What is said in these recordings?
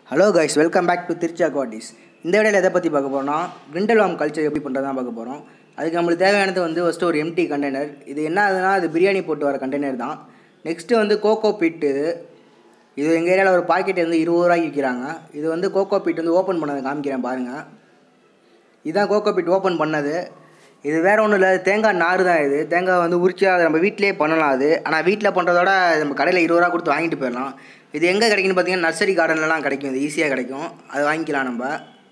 hello guys welcome back to Trichy aquatics இந்த வீடியோவில் எதை பற்றி பார்க்க போகிறோம்னா கிரிண்டல்வாம் கல்ச்சர் எப்படி பண்ணுறது தான் பார்க்க போகிறோம் அதுக்கு நம்மளுக்கு தேவையானது வந்து ஃபஸ்ட்டு ஒரு எம்டி கண்டெய்னர் இது என்ன ஆகுதுன்னா அது பிரியாணி போட்டு வர கண்டெய்னர் தான் நெக்ஸ்ட்டு வந்து கோகோ பிட் இது இது எங்கள் ஏரியாவில் ஒரு பாக்கெட் வந்து இருபது ரூபாய்க்கு விற்கிறாங்க இது வந்து கோகோ பிட் வந்து ஓப்பன் பண்ணதை காமிக்கிறேன் பாருங்கள் இதுதான் கோகோ பிட் ஓப்பன் பண்ணது இது வேறு ஒன்றும் இல்லை தேங்காய் நார் தான் இது தேங்காய் வந்து உரிச்சா அதை நம்ம வீட்டிலே பண்ணலாம் அது ஆனால் வீட்டில் பண்ணுறதோட நம்ம கடையில் இருபது ரூபா கொடுத்து வாங்கிட்டு போயிடலாம் இது எங்கே கிடைக்குன்னு பார்த்தீங்கன்னா நர்சரி கார்டன்லலாம் கிடைக்கும் இது ஈஸியாக கிடைக்கும் அது வாங்கிக்கலாம் நம்ம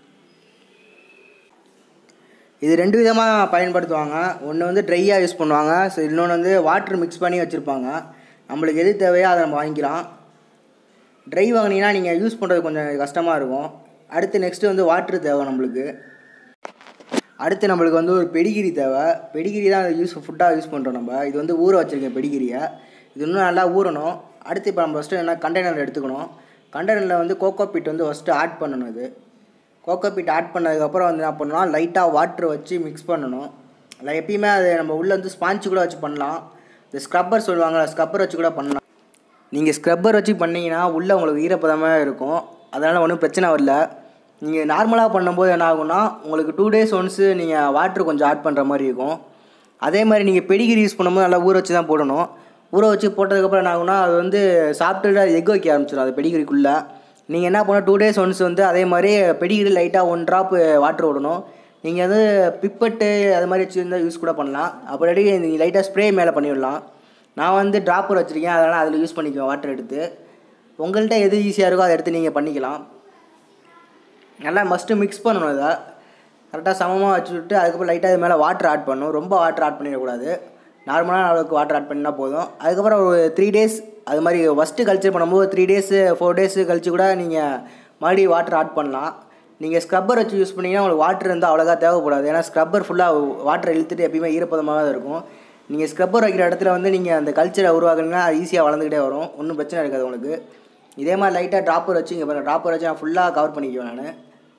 இது ரெண்டு விதமாக பயன்படுத்துவாங்க ஒன்று வந்து ட்ரையாக யூஸ் பண்ணுவாங்க ஸோ இன்னொன்று வந்து வாட்டர் மிக்ஸ் பண்ணி வச்சுருப்பாங்க நம்மளுக்கு எது தேவையோ அதை நம்ம வாங்கிக்கலாம் ட்ரை வாங்கினீங்கன்னா நீங்கள் யூஸ் பண்ணுறது கொஞ்சம் கஷ்டமாக இருக்கும் அடுத்து நெக்ஸ்ட்டு வந்து வாட்ரு தேவை நம்மளுக்கு அடுத்து நம்மளுக்கு வந்து ஒரு பெடிகிரி தேவை பெடிகிரி தான் யூஸ் ஃபுட்டாக யூஸ் பண்ணுறோம் நம்ம இது வந்து ஊற வச்சுருக்கேன் பெடிகிரியை இது இன்னும் நல்லா ஊறணும் அடுத்து இப்போ நம்ம ஃபஸ்ட்டு என்ன கண்டெய்னர் எடுத்துக்கணும் கண்டெய்னரில் வந்து கோகோ பீட் வந்து ஃபஸ்ட்டு ஆட் பண்ணணும் இது கோகோ பீட் ஆட் பண்ணதுக்கப்புறம் வந்து என்ன பண்ணலாம் லைட்டாக வாட்ரு வச்சு மிக்ஸ் பண்ணணும் இல்லை எப்பயுமே அது நம்ம உள்ளே வந்து ஸ்பாஞ்சு கூட வச்சு பண்ணலாம் இந்த ஸ்க்ரப்பர் சொல்லுவாங்க ஸ்க்ரப்பர் வச்சு கூட பண்ணலாம் நீங்கள் ஸ்க்ரப்பர் வச்சு பண்ணிங்கன்னா உள்ளே உங்களுக்கு ஈரப்பதமாக இருக்கும் அதனால் ஒன்றும் பிரச்சனை வரல நீங்கள் நார்மலாக பண்ணும்போது என்ன ஆகும்னா உங்களுக்கு டூ டேஸ் ஒன்ஸு நீங்கள் வாட்ரு கொஞ்சம் ஆட் பண்ணுற மாதிரி இருக்கும் அதே மாதிரி நீங்கள் பெடிகிரி யூஸ் பண்ணும்போது நல்லா ஊற வச்சு தான் போடணும் ஊற வச்சு போட்டதுக்கப்புறம் என்ன ஆகும்னா அது வந்து சாப்பிட்டுட்டு அது எக் வைக்க ஆரம்பிச்சிடும் அது பெடிகிரிக்குள்ளே நீங்கள் என்ன பண்ணணும் டூ டேஸ் ஒன்ஸ் வந்து அதே மாதிரி பெடிகிரி லைட்டாக ஒன் ட்ராப் வாட்ரு விடணும் நீங்கள் வந்து பிப்பட்டு அது மாதிரி வச்சுருந்தா யூஸ் கூட பண்ணலாம் அப்புறடி நீங்கள் லைட்டாக ஸ்ப்ரே மேலே பண்ணிவிடலாம் நான் வந்து ட்ராப்பர் வச்சுருக்கேன் அதனால் அதில் யூஸ் பண்ணிக்குவேன் வாட்டர் எடுத்து உங்கள்கிட்ட எது ஈஸியாக இருக்கோ அதை எடுத்து நீங்கள் பண்ணிக்கலாம் நல்லா மஸ்ட்டு மிக்ஸ் பண்ணணும் இதை கரெக்டாக சமமாக வச்சு விட்டு அதுக்கப்புறம் லைட்டாக இது மேலே வாட்டர் ஆட் பண்ணணும் ரொம்ப வாட்டர் ஆட் பண்ணிடக்கூடாது நார்மலான அளவுக்கு வாட்டர் ஆட் பண்ணால் போதும் அதுக்கப்புறம் ஒரு த்ரீ டேஸ் அது மாதிரி ஃபஸ்ட்டு கல்ச்சர் பண்ணும்போது த்ரீ டேஸு ஃபோர் டேஸு கழிச்சு கூட நீங்கள் மறுபடியும் வாட்டர் ஆட் பண்ணலாம் நீங்கள் ஸ்க்ரப்பர் வச்சு யூஸ் பண்ணிங்கன்னா உங்களுக்கு வாட்டர் இருந்தால் அவ்வளோக்கா தேவைப்படாது ஏன்னா ஸ்க்ரப்பர் ஃபுல்லாக வாட்டர் இழுத்துட்டு எப்பயுமே ஈரப்பதமாக தான் இருக்கும் நீங்கள் ஸ்க்ரப்பர் வைக்கிற இடத்துல வந்து நீங்கள் அந்த கல்ச்சரை உருவாக்குனீங்கன்னா அது ஈஸியாக வளர்ந்துக்கிட்டே வரும் ஒன்றும் பிரச்சனை இருக்காது உங்களுக்கு இதே மாதிரி லைட்டாக ட்ராப்பர் வச்சு இங்கே பாருங்கள் ட்ராப்பர் வச்சு நான் ஃபுல்லாக கவர் பண்ணிக்குவேன் நான்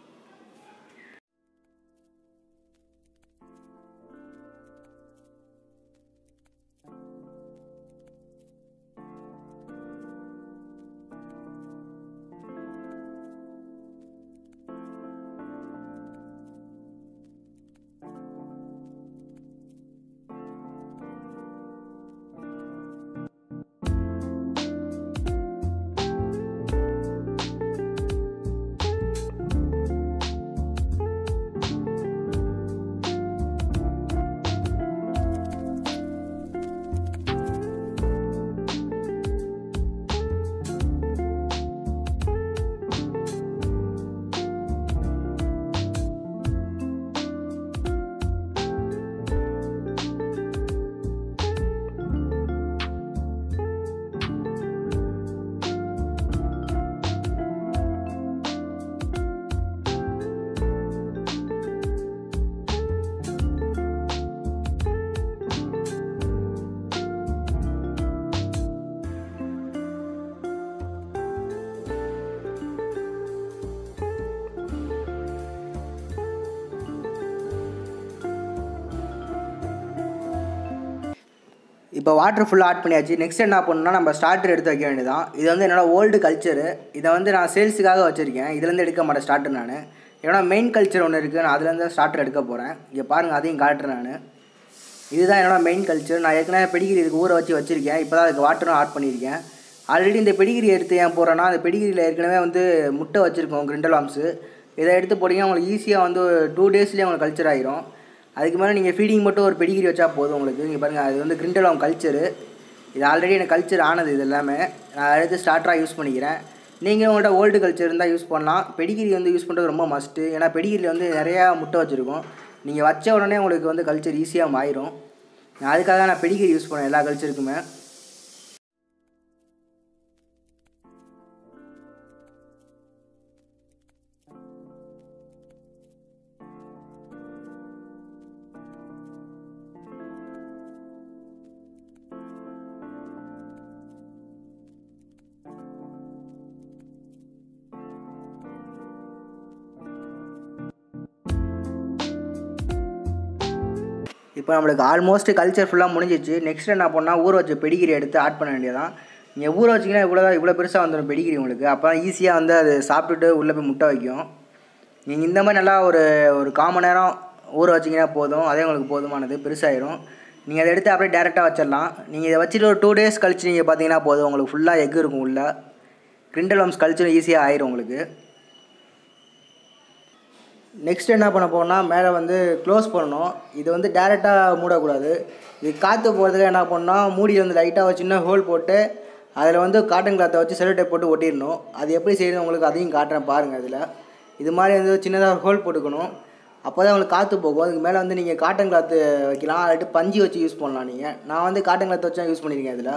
இப்போ வாட்டர் ஃபுல்லாக ஆட் பண்ணியாச்சு நெக்ஸ்ட் என்ன பண்ணணும்னா நம்ம ஸ்டார்டர் எடுத்து வைக்க வேண்டியதான் இது வந்து என்னோடய ஓல்டு கல்ச்சரு இதை வந்து நான் சேல்ஸுக்காக வச்சுருக்கேன் இதுலேருந்து எடுக்க மாட்டேன் ஸ்டார்டர் நான் என்னோட மெயின் கல்ச்சர் ஒன்று இருக்குது நான் அதுலேருந்து ஸ்டார்டர் எடுக்க போகிறேன் இங்கே பாருங்கள் அதையும் காட்டுறேன் நான் இதுதான் என்னோடய மெயின் கல்ச்சர் நான் ஏற்கனவே பெடிகிரி இதுக்கு ஊற வச்சு வச்சுருக்கேன் இப்போ தான் அதுக்கு வாட்டரும் ஆட் பண்ணியிருக்கேன் ஆல்ரெடி இந்த பெடிகிரி எடுத்து ஏன் போகிறேன்னா அந்த பெடிகிரியில் ஏற்கனவே வந்து முட்டை வச்சுருக்கோம் கிரிண்டல் வாம்ஸு இதை எடுத்து போட்டிங்கன்னா உங்களுக்கு ஈஸியாக வந்து டூ டேஸ்லேயே உங்களுக்கு கல்ச்சர் ஆகிரும் அதுக்கு மேலே நீங்கள் ஃபீடிங் மட்டும் ஒரு பெடிகிரி வச்சா போதும் உங்களுக்கு இங்கே பாருங்கள் அது வந்து கிரிண்டலாம் கல்ச்சரு இது ஆல்ரெடி எனக்கு கல்ச்சர் ஆனது இது எல்லாமே நான் எடுத்து ஸ்டார்டராக யூஸ் பண்ணிக்கிறேன் நீங்கள் உங்கள்கிட்ட ஓல்டு கல்ச்சர் இருந்தால் யூஸ் பண்ணலாம் பெடிகிரி வந்து யூஸ் பண்ணுறது ரொம்ப மஸ்ட்டு ஏன்னா பெடிகிரியில் வந்து நிறையா முட்டை வச்சுருக்கோம் நீங்கள் வச்ச உடனே உங்களுக்கு வந்து கல்ச்சர் ஈஸியாக மாறிடும் நான் அதுக்காக நான் பெடிகிரி யூஸ் பண்ணேன் எல்லா கல்ச்சருக்குமே இப்போ நம்மளுக்கு ஆல்மோஸ்ட் கல்ச்சர் ஃபுல்லாக முடிஞ்சிச்சு நெக்ஸ்ட் என்ன பண்ணால் ஊற வச்ச பெடிகிரி எடுத்து ஆட் பண்ண வேண்டியதான் நீங்கள் ஊற வச்சிங்கன்னா இவ்வளோ இவ்வளோ பெருசாக வந்துடும் பெடிகிரி உங்களுக்கு அப்போ ஈஸியாக வந்து அது சாப்பிட்டுட்டு உள்ளே போய் முட்டை வைக்கும் நீங்கள் இந்த மாதிரி நல்லா ஒரு ஒரு கால் மணி நேரம் ஊற வச்சிங்கன்னா போதும் அதே உங்களுக்கு போதுமானது பெருசாயிரும் நீங்கள் அதை எடுத்து அப்படியே டேரெக்டாக வச்சிடலாம் நீங்கள் இதை வச்சுட்டு ஒரு டூ டேஸ் கழிச்சு நீங்கள் பார்த்தீங்கன்னா போதும் உங்களுக்கு ஃபுல்லாக எக் இருக்கும் உள்ளே கிரிண்டல் வம்ஸ் கழிச்சு ஈஸியாக ஆயிரும் உங்களுக்கு நெக்ஸ்ட் என்ன பண்ண போனால் மேலே வந்து க்ளோஸ் பண்ணணும் இது வந்து டேரெக்டாக மூடக்கூடாது இது காற்று போகிறதுக்கு என்ன பண்ணால் மூடியில் வந்து லைட்டாக ஒரு சின்ன ஹோல் போட்டு அதில் வந்து காட்டன் கிளாத்தை வச்சு செல்லோ டேப் போட்டு ஒட்டிடணும் அது எப்படி செய்யணும் உங்களுக்கு அதையும் காட்டுறேன் பாருங்கள் அதில் இது மாதிரி வந்து சின்னதாக ஹோல் போட்டுக்கணும் அப்போ தான் உங்களுக்கு காற்று போகும் அதுக்கு மேலே வந்து நீங்கள் காட்டன் கிளாத்து வைக்கலாம் இல்லாட்டி பஞ்சு வச்சு யூஸ் பண்ணலாம் நீங்கள் நான் வந்து காட்டன் கிளாத் வச்சு தான் யூஸ் பண்ணியிருக்கேன் இதில்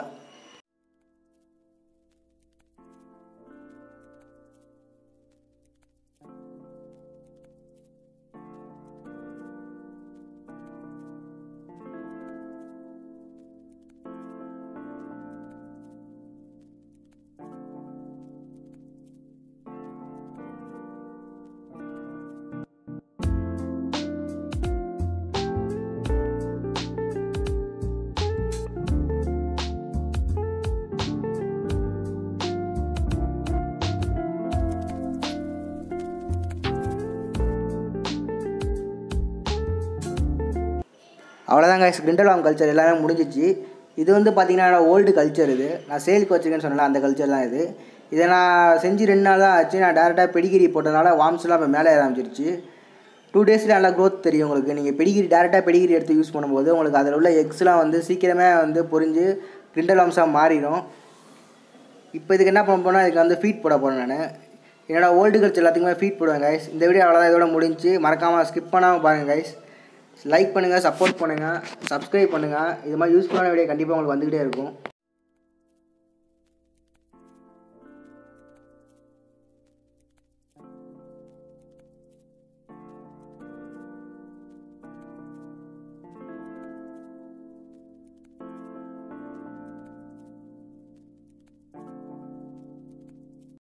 அவ்வளோதாங்க கிரிண்டல் கல்ச்சர் எல்லாமே முடிஞ்சிச்சு இது வந்து பார்த்தீங்கன்னா ஓல்டு கல்ச்சர் இது நான் சேலுக்கு வச்சுருக்கேன்னு சொன்னல அந்த கல்ச்சர் தான் இது இதை நான் செஞ்சு ரெண்டு நாள் தான் ஆச்சு நான் டேரெக்டாக பெடிகிரி போட்டதுனால வார்ம்ஸ்லாம் இப்போ மேலே ஏற ஆரம்பிச்சிருச்சு டூ டேஸில் நல்லா க்ரோத் தெரியும் உங்களுக்கு நீங்கள் பெடிகிரி டேரெக்டாக பெடிகிரி எடுத்து யூஸ் பண்ணும்போது உங்களுக்கு அதில் உள்ள எக்ஸ்லாம் வந்து சீக்கிரமே வந்து பொரிஞ்சு கிரிண்டல் வார்ம்ஸாக மாறிடும் இப்போ இதுக்கு என்ன பண்ண போனால் இதுக்கு வந்து ஃபீட் போட போகிறேன் நான் என்னோட ஓல்டு கல்ச்சர் எல்லாத்துக்குமே ஃபீட் போடுவேன் கைஸ் இந்த வீடியோ அவ்வளோதான் இதோட முடிஞ்சு மறக்காமல் ஸ்கிப் பண்ணாமல் பாருங்கள் கைஸ் லைக் பண்ணுங்கள் சப்போர்ட் பண்ணுங்கள் சப்ஸ்கிரைப் பண்ணுங்கள் இது மாதிரி யூஸ்ஃபுல்லான வீடியோ கண்டிப்பாக உங்களுக்கு வந்துக்கிட்டே இருக்கும்